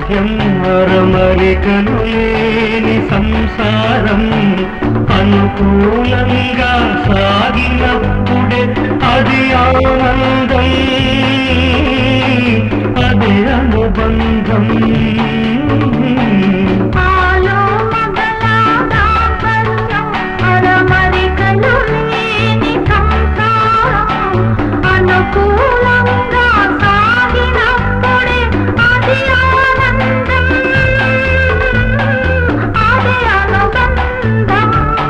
సాధ్యం అరమరికలు లేని సంసారం అనుకూలంగా సాగినప్పుడే అది ఆనందం అది అనుబంధం పాలు మగల దాంపత్యం అరమరికలు లేని సంసారం అనుకూలంగా సాగినప్పుడే అది ఆనందం అది అనుబంధం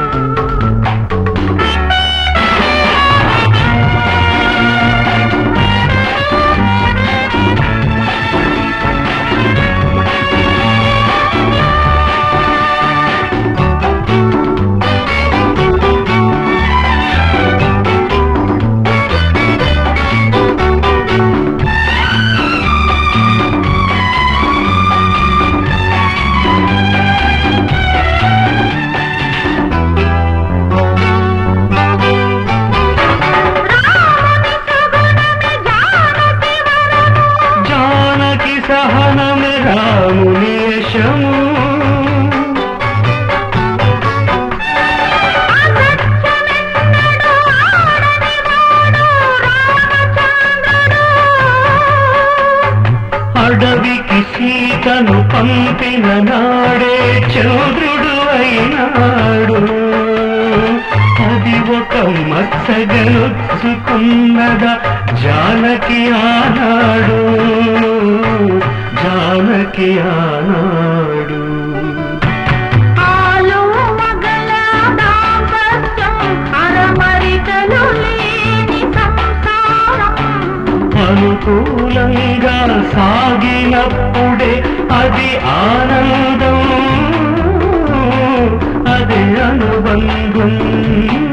జానకి సహనమే రాముని యశము అడవికి సీతను పంపిన నాడే చంద్రుడు అయినాడు అది ఒక మత్సగనొచ్చుకున్నదా జానకి ఆనాడు జానకి ఆనాడు ఆలు మగల దాంపత్యం అరమరికలు లేని సంసారం అనుకూలంగా సాగినప్పుడే అది ఆనందం అది అనుబంధం